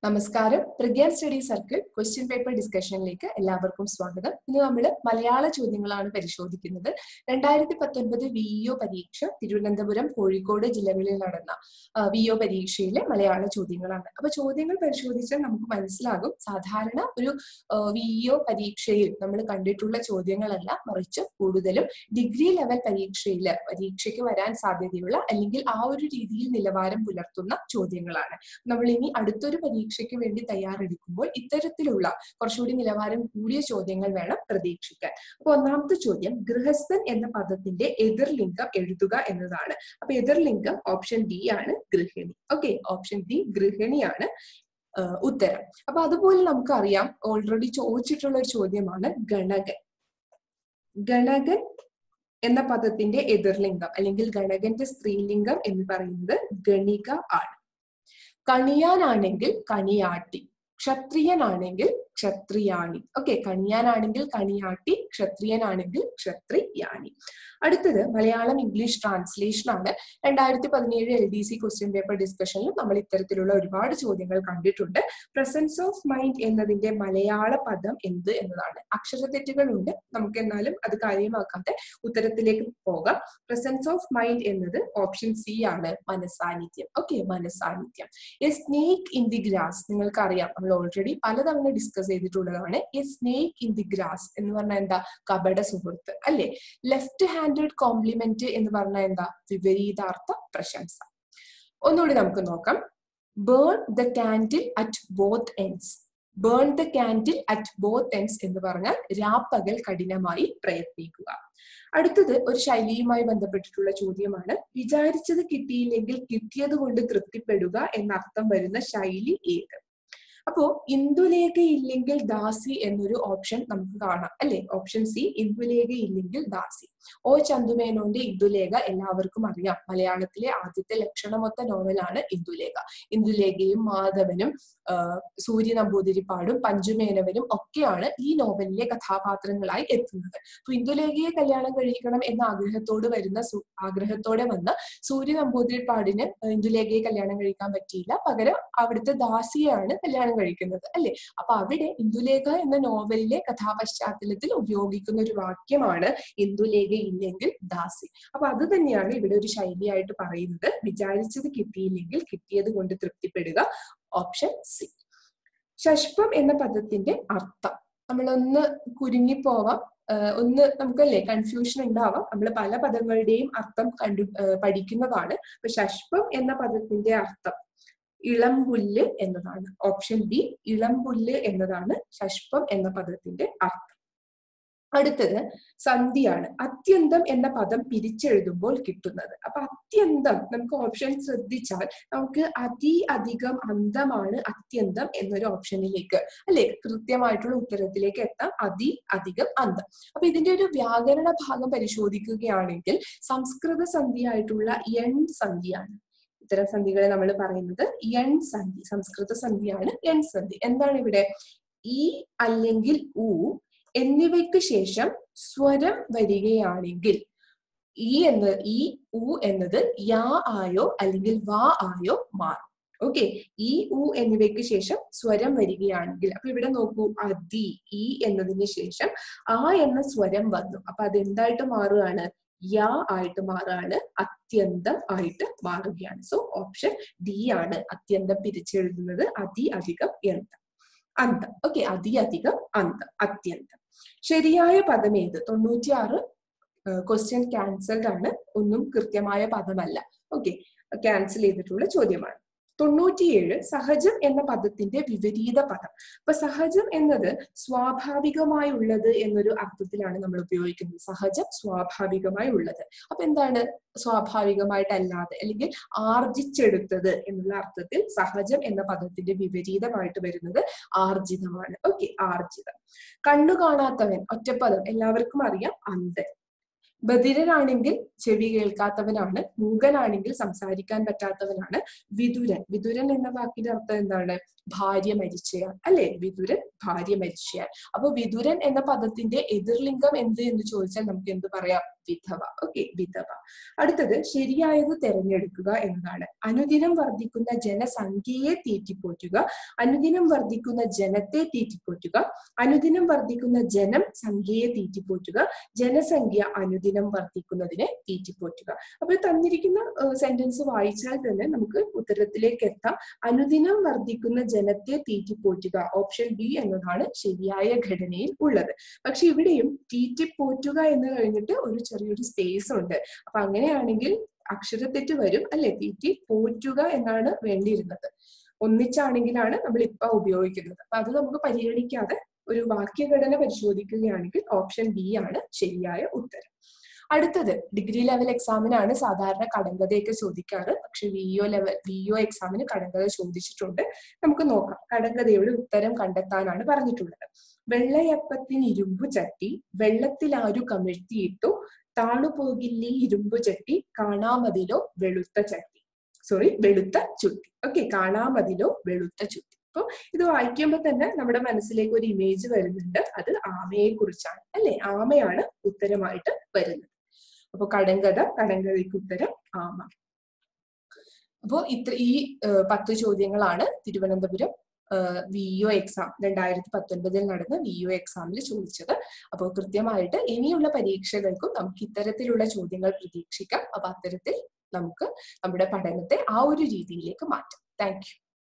നമസ്കാരം Pragyan study circle question paper ഡിസ്കഷനിലേക്ക് എല്ലാവർക്കും സ്വാഗതം ഇന്ന് നമ്മൾ മലയാള ചോദ്യങ്ങളാണ് പരിശോധിക്കുന്നത് രണ്ടായിരത്തി പത്തൊൻപത് വി ഒ പരീക്ഷ തിരുവനന്തപുരം കോഴിക്കോട് ജില്ലകളിൽ നടന്ന വി ഒ പരീക്ഷയിലെ മലയാള ചോദ്യങ്ങളാണ് അപ്പൊ ചോദ്യങ്ങൾ പരിശോധിച്ചാൽ നമുക്ക് മനസ്സിലാകും സാധാരണ ഒരു വി ഒ പരീക്ഷയിൽ നമ്മൾ കണ്ടിട്ടുള്ള ചോദ്യങ്ങളല്ല മറിച്ച് കൂടുതലും ഡിഗ്രി ലെവൽ പരീക്ഷയിൽ പരീക്ഷയ്ക്ക് വരാൻ സാധ്യതയുള്ള അല്ലെങ്കിൽ ആ ഒരു രീതിയിൽ നിലവാരം പുലർത്തുന്ന ചോദ്യങ്ങളാണ് നമ്മൾ ഇനി അടുത്തൊരു പരീക്ഷയ്ക്ക് വേണ്ടി തയ്യാറെടുക്കുമ്പോൾ ഇത്തരത്തിലുള്ള കുറച്ചുകൂടി നിലവാരം കൂടിയ ചോദ്യങ്ങൾ വേണം പ്രതീക്ഷിക്കാൻ അപ്പൊ ഒന്നാമത്തെ ചോദ്യം ഗൃഹസ്ഥൻ എന്ന പദത്തിന്റെ എതിർലിംഗം എഴുതുക എന്നതാണ് അപ്പൊ എതിർലിംഗം ഓപ്ഷൻ ഡി ആണ് ഗൃഹിണി ഓക്കെ ഓപ്ഷൻ ഡി ഗൃഹിണിയാണ് ഉത്തരം അപ്പൊ അതുപോലെ നമുക്കറിയാം ഓൾറെഡി ചോദിച്ചിട്ടുള്ള ഒരു ചോദ്യമാണ് ഗണകൻ ഗണകൻ എന്ന പദത്തിന്റെ എതിർലിംഗം അല്ലെങ്കിൽ ഗണകന്റെ സ്ത്രീലിംഗം എന്ന് പറയുന്നത് ഗണിക ആണ് കണിയാനാണെങ്കിൽ കണിയാട്ടി ക്ഷത്രിയനാണെങ്കിൽ ക്ഷത്രിയാണി ഓക്കെ കണിയാനാണെങ്കിൽ കണിയാട്ടി ക്ഷത്രിയനാണെങ്കിൽ ക്ഷത്രിയാണി അടുത്തത് മലയാളം ഇംഗ്ലീഷ് ട്രാൻസ്ലേഷൻ ആണ് രണ്ടായിരത്തി പതിനേഴ് L D C question paper ഡിസ്കഷനിൽ നമ്മൾ ഇത്തരത്തിലുള്ള ഒരുപാട് ചോദ്യങ്ങൾ കണ്ടിട്ടുണ്ട് പ്രസൻസ് ഓഫ് മൈൻഡ് എന്നതിന്റെ മലയാള പദം എന്ത് എന്നതാണ് അക്ഷരത്തെറ്റുകൾ ഉണ്ട് നമുക്ക് എന്നാലും അത് കാര്യമാക്കാതെ ഉത്തരത്തിലേക്ക് പോകാം പ്രസൻസ് ഓഫ് മൈൻഡ് എന്നത് ഓപ്ഷൻ സി ആണ് മനസാന്നിധ്യം ഓക്കെ മനസാന്നിധ്യം a snake in the grass നിങ്ങൾക്ക് അറിയാം നമ്മൾ ഓൾറെഡി പലതവണ ഡിസ്കസ് ചെയ്തിട്ടുള്ളതാണ് a snake in the grass എന്ന് പറഞ്ഞാൽ എന്താ കപട സുഹൃത്ത് അല്ലെ ലെഫ്റ്റ് ഹാൻഡഡ് കോംപ്ലിമെന്റ് എന്ന് പറഞ്ഞാൽ എന്താ വിപരീതാർത്ഥ പ്രശംസ ഒന്നുകൂടി നമുക്ക് നോക്കാം burn the candle at both ends burn the candle at both ends എന്ന് പറഞ്ഞാൽ രാപ്പകൽ കഠിനമായി പ്രയത്നിക്കുക അടുത്തത് ഒരു ശൈലിയുമായി ബന്ധപ്പെട്ടിട്ടുള്ള ചോദ്യമാണ് വിചാരിച്ചത് കിട്ടിയില്ലെങ്കിൽ കിട്ടിയത് കൊണ്ട് തൃപ്തിപ്പെടുക എന്നർത്ഥം വരുന്ന ശൈലി ഏത് അപ്പോ ഇന്ദുലേഖ ഇല്ലെങ്കിൽ ദാസി എന്നൊരു ഓപ്ഷൻ നമുക്ക് കാണാം അല്ലെ ഓപ്ഷൻ സി ഇന്ദുലേഖ ഇല്ലെങ്കിൽ ദാസി ഓ ചന്തുമേനോന്റെ ഇന്ദുലേഖ എല്ലാവർക്കും അറിയാം മലയാളത്തിലെ ആദ്യത്തെ ലക്ഷണമൊത്ത നോവലാണ് ഇന്ദുലേഖ ഇന്ദുലേഖയും മാധവനും സൂര്യ നമ്പൂതിരിപ്പാടും പഞ്ചുമേനവനും ഒക്കെയാണ് ഈ നോവലിലെ കഥാപാത്രങ്ങളായി എത്തുന്നത് അപ്പൊ ഇന്ദുലേഖയെ കല്യാണം കഴിക്കണം എന്ന ആഗ്രഹത്തോട് വരുന്ന ആഗ്രഹത്തോടെ വന്ന സൂര്യ നമ്പൂതിരിപ്പാടിന് ഇന്ദുലേഖയെ കല്യാണം കഴിക്കാൻ പറ്റിയില്ല പകരം അവിടുത്തെ ദാസിയെയാണ് കല്യാണം കഴിക്കുന്നത് അല്ലെ അപ്പൊ അവിടെ ഇന്ദുലേഖ എന്ന നോവലിലെ കഥാപശ്ചാത്തലത്തിൽ ഉപയോഗിക്കുന്ന ഒരു വാക്യമാണ് ഇന്ദുലേഖ ഇല്ലെങ്കിൽ ദാസി അപ്പൊ അത് തന്നെയാണ് ഇവിടെ ഒരു ശൈലിയായിട്ട് പറയുന്നത് വിചാരിച്ചത് കിട്ടിയില്ലെങ്കിൽ കിട്ടിയത് കൊണ്ട് തൃപ്തിപ്പെടുക ഓപ്ഷൻ സി ഷഷ്പം എന്ന പദത്തിന്റെ അർത്ഥം നമ്മളൊന്ന് കുരുങ്ങിപ്പോവാം ഒന്ന് നമുക്കല്ലേ കൺഫ്യൂഷൻ ഉണ്ടാവാം നമ്മൾ പല പദങ്ങളുടെയും അർത്ഥം കണ്ടു പഠിക്കുന്നതാണ് അപ്പൊ ഷഷ്പം എന്ന പദത്തിന്റെ അർത്ഥം ഇളംപുല്ല് എന്നതാണ് ഓപ്ഷൻ ബി ഇളംപുല്ല് എന്നതാണ് ഷഷ്പം എന്ന പദത്തിന്റെ അർത്ഥം അടുത്തത് സന്ധിയാണ് അത്യന്തം എന്ന പദം പിരിച്ചെഴുതുമ്പോൾ കിട്ടുന്നത് അപ്പൊ അത്യന്തം നമുക്ക് ഓപ്ഷൻ ശ്രദ്ധിച്ചാൽ നമുക്ക് അതി അധികം അന്തമാണ് അത്യന്തം എന്നൊരു ഓപ്ഷനിലേക്ക് അല്ലെ കൃത്യമായിട്ടുള്ള ഉത്തരത്തിലേക്ക് എത്താം അതി അധികം അന്തം അപ്പൊ ഇതിന്റെ ഒരു വ്യാകരണ ഭാഗം പരിശോധിക്കുകയാണെങ്കിൽ സംസ്കൃത സന്ധിയായിട്ടുള്ള എൺ സന്ധിയാണ് ഇത്തരം സന്ധികളെ നമ്മൾ പറയുന്നത് എൺ സന്ധി സംസ്കൃത സന്ധിയാണ് എൺ സന്ധി എന്താണ് ഇവിടെ ഈ അല്ലെങ്കിൽ ഊ എന്നിവയ്ക്ക് ശേഷം സ്വരം വരികയാണെങ്കിൽ ഈ എന്ന് ഈ ഉ എന്നത് യാ ആയോ അല്ലെങ്കിൽ വാ ആയോ മാറും ഓക്കെ ഈ ഉ എന്നിവയ്ക്ക് ശേഷം സ്വരം വരികയാണെങ്കിൽ അപ്പൊ ഇവിടെ നോക്കൂ അതി ഈ എന്നതിന് ശേഷം ആ എന്ന സ്വരം വന്നു അപ്പൊ അതെന്തായിട്ട് മാറുകയാണ് യാ ആയിട്ട് മാറുകയാണ് അത്യന്തം ആയിട്ട് മാറുകയാണ് സോ ഓപ്ഷൻ ഡി ആണ് അത്യന്തം പിരിച്ചെഴുതുന്നത് അതി അധികം യന്തം അന്തം ഓക്കെ അതി അധികം അന്തം അത്യന്തം ശരിയായ പദം ഏത് തൊണ്ണൂറ്റിയാറ് ക്വസ്റ്റ്യൻ ക്യാൻസൽഡ് ആണ് ഒന്നും കൃത്യമായ പദമല്ല ഓക്കെ ക്യാൻസൽ ചെയ്തിട്ടുള്ള ചോദ്യമാണ് തൊണ്ണൂറ്റിയേഴ് സഹജം എന്ന പദത്തിന്റെ വിപരീത പദം അപ്പൊ സഹജം എന്നത് സ്വാഭാവികമായി ഉള്ളത് എന്നൊരു അർത്ഥത്തിലാണ് നമ്മൾ ഉപയോഗിക്കുന്നത് സഹജം സ്വാഭാവികമായി ഉള്ളത് അപ്പൊ എന്താണ് സ്വാഭാവികമായിട്ടല്ലാതെ അല്ലെങ്കിൽ ആർജിച്ചെടുത്തത് എന്നുള്ള അർത്ഥത്തിൽ സഹജം എന്ന പദത്തിന്റെ വിപരീതമായിട്ട് വരുന്നത് ആർജിതമാണ് ഓക്കെ ആർജിതം കണ്ണു കാണാത്തവൻ ഒറ്റപ്പദം എല്ലാവർക്കും അറിയാം അന്ധൻ ബധിരനാണെങ്കിൽ ചെവി കേൾക്കാത്തവനാണ് മൂകനാണെങ്കിൽ സംസാരിക്കാൻ പറ്റാത്തവനാണ് വിതുരൻ വിതുരൻ എന്ന വാക്കിന്റെ അർത്ഥം എന്താണ് ഭാര്യ മരിച്ചയാൾ അല്ലെ വിതുരൻ ഭാര്യ മരിച്ചയാൾ അപ്പൊ വിതുരൻ എന്ന പദത്തിന്റെ എതിർലിംഗം എന്ത് എന്ന് ചോദിച്ചാൽ നമുക്ക് എന്ത് പറയാം വിധവ ഓക്കെ വിധവ അടുത്തത് ശരിയായത് തെരഞ്ഞെടുക്കുക എന്നതാണ് അനുദിനം വർദ്ധിക്കുന്ന ജനസംഖ്യയെ തീറ്റിപ്പോറ്റുക അനുദിനം വർദ്ധിക്കുന്ന ജനത്തെ തീറ്റിപ്പോറ്റുക അനുദിനം വർദ്ധിക്കുന്ന ജനം സംഖ്യയെ തീറ്റിപ്പോറ്റുക ജനസംഖ്യ അനുദിനം വർദ്ധിക്കുന്നതിനെ തീറ്റിപ്പോറ്റുക അപ്പൊ തന്നിരിക്കുന്ന സെന്റൻസ് വായിച്ചാൽ തന്നെ നമുക്ക് ഉത്തരത്തിലേക്ക് എത്താം അനുദിനം വർദ്ധിക്കുന്ന ജനത്തെ തീറ്റിപ്പോറ്റുക ഓപ്ഷൻ ബി എന്നതാണ് ശരിയായ ഘടനയിൽ ഉള്ളത് പക്ഷെ ഇവിടെയും തീറ്റിപ്പോറ്റുക എന്ന് കഴിഞ്ഞിട്ട് ഒരു ചെറിയൊരു സ്പേസ് ഉണ്ട് അപ്പൊ അങ്ങനെയാണെങ്കിൽ അക്ഷരത്തെറ്റ് വരും അല്ലെ തീറ്റി പോറ്റുക എന്നാണ് വേണ്ടിയിരുന്നത് ഒന്നിച്ചാണെങ്കിലാണ് നമ്മൾ ഇപ്പൊ ഉപയോഗിക്കുന്നത് അപ്പൊ അത് നമുക്ക് പരിഗണിക്കാതെ ഒരു വാക്യഘടന പരിശോധിക്കുകയാണെങ്കിൽ ഓപ്ഷൻ ബി ആണ് ശരിയായ ഉത്തരം അടുത്തത് ഡിഗ്രി ലെവൽ എക്സാമിനാണ് സാധാരണ കടങ്കഥയൊക്കെ ചോദിക്കാറ് പക്ഷെ V O level V O എക്സാമിന് കടങ്കഥ ചോദിച്ചിട്ടുണ്ട് നമുക്ക് നോക്കാം കടങ്കഥയുടെ ഉത്തരം കണ്ടെത്താനാണ് പറഞ്ഞിട്ടുള്ളത് വെള്ളയപ്പത്തിന് ഇരുമ്പു ചട്ടി വെള്ളത്തിൽ ആരു കമിഴ്ത്തിയിട്ടു താണുപോകില്ലേ ഇരുമ്പു ചട്ടി കാണാമതിലോ വെളുത്ത ചട്ടി സോറി വെളുത്ത ചുട്ടി ഓക്കെ കാണാമതിലോ വെളുത്ത ചുട്ടി അപ്പൊ ഇത് വായിക്കുമ്പോൾ തന്നെ നമ്മുടെ മനസ്സിലേക്ക് ഒരു ഇമേജ് വരുന്നുണ്ട് അത് ആമയെ കുറിച്ചാണ് അല്ലെ ആമയാണ് ഉത്തരമായിട്ട് വരുന്നത് അപ്പൊ കടങ്കഥ കടങ്കഥയ്ക്ക് ഉത്തരം ആമ അപ്പോ ഇത്ര ഈ പത്ത് ചോദ്യങ്ങളാണ് തിരുവനന്തപുരം വി ഒ എക്സാം രണ്ടായിരത്തി പത്തൊൻപതിൽ നടന്ന വി ഒ എക്സാമിൽ ചോദിച്ചത് അപ്പോൾ കൃത്യമായിട്ട് ഇനിയുള്ള പരീക്ഷകൾക്കും നമുക്ക് ഇത്തരത്തിലുള്ള ചോദ്യങ്ങൾ പ്രതീക്ഷിക്കാം അപ്പൊ അത്തരത്തിൽ നമുക്ക് നമ്മുടെ പഠനത്തെ ആ ഒരു രീതിയിലേക്ക് മാറ്റാം താങ്ക് യു